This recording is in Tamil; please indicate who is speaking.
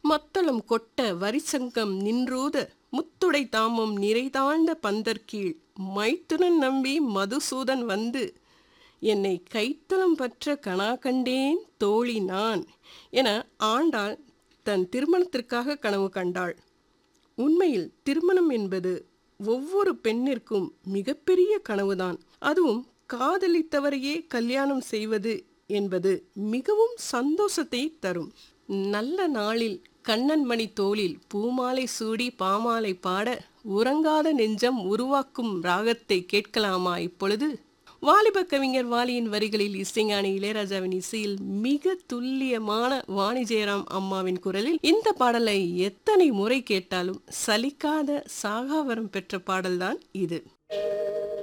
Speaker 1: மத்தளம் கொட்ட வரிசங்கம் நின்றூத முத்துடை தாமம் நிறைதாழ்ந்த பந்தர்கீழ் மைத்துனன் நம்பி மதுசூதன் வந்து என்னை கைத்தலம் பற்ற கணா கண்டேன் தோழி நான் என ஆண்டாள் தன் திருமணத்திற்காக கனவு கண்டாள் உண்மையில் திருமணம் என்பது ஒவ்வொரு பெண்ணிற்கும் மிகப்பெரிய கனவுதான் அதுவும் காதலித்தவரையே கல்யாணம் செய்வது என்பது மிகவும் சந்தோஷத்தை தரும் நல்ல நாளில் கண்ணன் மணி தோளில் பூமாலை சூடி பாமாலை பாட உறங்காத நெஞ்சம் உருவாக்கும் ராகத்தை கேட்கலாமா இப்பொழுது வாலிப கவிஞர் வாலியின் வரிகளில் இசைஞானி இளையராஜாவின் இசையில் மிக துல்லியமான வாணி ஜெயராம் அம்மாவின் குரலில் இந்த பாடலை எத்தனை முறை கேட்டாலும் சலிக்காத சாகாவரம் பெற்ற பாடல்தான் இது